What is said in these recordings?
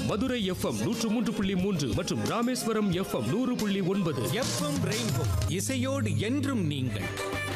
Madurai FM நூற்று மூன்று புள்ளி மூன்று மற்றும் ராமேஸ்வரம் எஃப்எம் நூறு புள்ளி ஒன்பது எஃப்எம் ரெயின்போ இசையோடு என்றும் நீங்கள்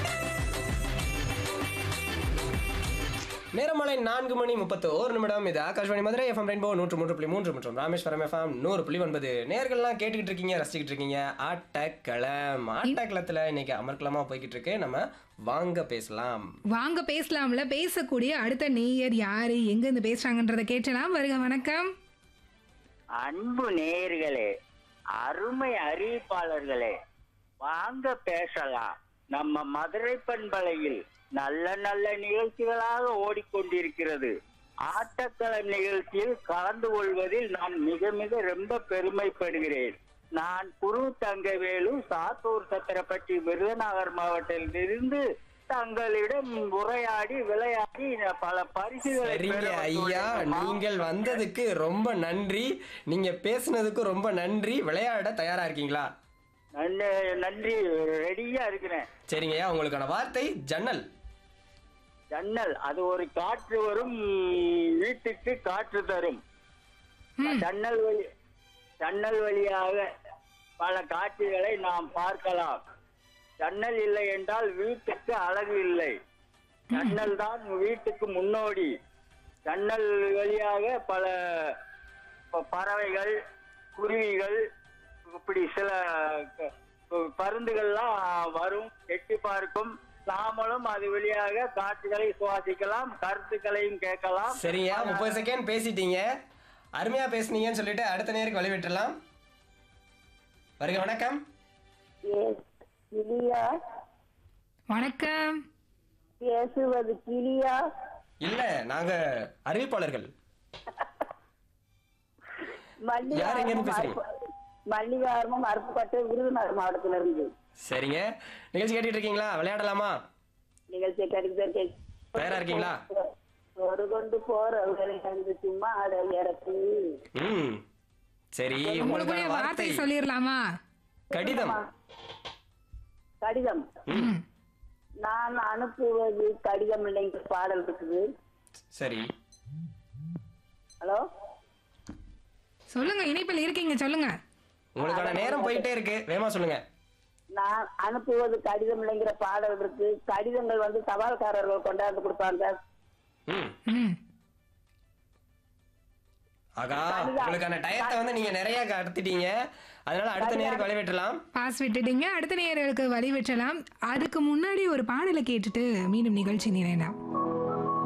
நேரமலை நான்கு மணி முப்பத்து ஒரு நிமிடம் இது ஆகாஷ்வாணி மதுரை எஃப்எம் ரெயின்போ நூற்று மூன்று புள்ளி மூன்று மற்றும் ராமேஸ்வரம் எஃப்எம் நூறு புள்ளி ஒன்பது நேர்கள்லாம் கேட்டுக்கிட்டு இருக்கீங்க ரசிச்சுக்கிட்டு இருக்கீங்க ஆட்டக்களம் ஆட்டக்களத்தில் இன்னைக்கு அமர்க்கலமா போய்கிட்டு இருக்கு நம்ம வாங்க பேசலாம் வாங்க பேசலாம்ல பேசக்கூடிய அடுத்த நேயர் யாரு எங்க இருந்து பேசுறாங்கன்றத கேட்டலாம் வருக வணக்கம் அன்பு நேயர்களே அருமை அறிவிப்பாளர்களே வாங்க பேசலாம் நம்ம மதுரை பண்பலையில் நல்ல நல்ல நிகழ்ச்சிகளாக ஓடிக்கொண்டிருக்கிறது ஆட்டக்களம் நிகழ்ச்சியில் கலந்து கொள்வதில் நான் மிக மிக ரொம்ப பெருமைப்படுகிறேன் நான் குரு தங்கவேலு சாத்தூர் சத்திரப்பட்டி விருதுநகர் மாவட்டத்திலிருந்து தங்களிடம் உரையாடி விளையாடி பல பரிசுகளை சரிங்க பெற ஐயா வந்துள்ளேன். நீங்கள் வந்ததுக்கு ரொம்ப நன்றி நீங்க பேசுனதுக்கு ரொம்ப நன்றி விளையாட தயாரா இருக்கீங்களா நன்றி நன்றி ரெடியா இருக்கிறேன் சரிங்கய்யா உங்களுக்கான வார்த்தை ஜன்னல் ஜன்னல் அது ஒரு காற்று வரும் வீட்டுக்கு காற்று தரும் ஜன்னல் வழி ஜன்னல் வழியாக பல காட்சிகளை நாம் பார்க்கலாம் ஜன்னல் இல்லை என்றால் வீட்டுக்கு அழகு இல்லை ஜன்னல் தான் வீட்டுக்கு முன்னோடி ஜன்னல் வழியாக பல ப- பறவைகள் குருவிகள் இப்படி சில க- பருந்துகள்லாம் வரும் எட்டி பார்க்கும் நாமளும் அது வழியாக காட்சிகளை சுவாசிக்கலாம் கருத்துக்களையும் கேட்கலாம் சரிங்க முப்பது செகண்ட் பேசிட்டீங்க அருமையா பேசுனீங்கன்னு சொல்லிட்டு அடுத்த நேருக்கு வழிவிட்டுலாம் வருக வணக்கம் கிளியா வணக்கம் பேசுவது கிளியா இல்ல நாங்க அறிவிப்பாளர்கள் யார் எங்க இருந்து பேசுறீங்க? மல்லிகாரமும் அருப்புக்கோட்டை விருதுநகர் மாவட்டத்துல இருந்து சரிங்க நிகழ்ச்சி கேட்டுட்டு இருக்கீங்களா விளையாடலாமா நிகழ்ச்சியை கடிதத்தை தயாரா இருக்கீங்களா ஒரு கொண்டு போறவர்களை கண்டு சும்மா அதை இறக்கு ம் சரி உங்களுக்குரிய உங்களுக்கான வார்த்தை வார்த்தை சொல்லிடலாமா கடிதம் கடிதம் ம். நான் அனுப்புவது கடிதம் இல்லைங்க பாடல் இருக்குது சரி ஹலோ சொல்லுங்க இணைப்பில் இருக்கீங்க சொல்லுங்க உங்களுக்கான நேரம் போயிட்டே இருக்கு வேகமா சொல்லுங்க நான் அனுப்புவது கடிதம் இல்லைங்கிற பாடல் இருக்கு கடிதங்கள் வந்து தபால்காரர்கள் கொண்டாந்து கொடுப்பாங்க ம் ம் ஆகா உங்களுக்கான டயத்தை வந்து நீங்க நிறைய கடத்திட்டீங்க அதனால அடுத்த நேருக்கு வழிவிட்டுலாம் பாஸ் விட்டுட்டீங்க அடுத்த நேயர்களுக்கு வழி விட்டலாம் அதுக்கு முன்னாடி ஒரு பாடலை கேட்டுட்டு மீண்டும் நிகழ்ச்சி நிறையலாம்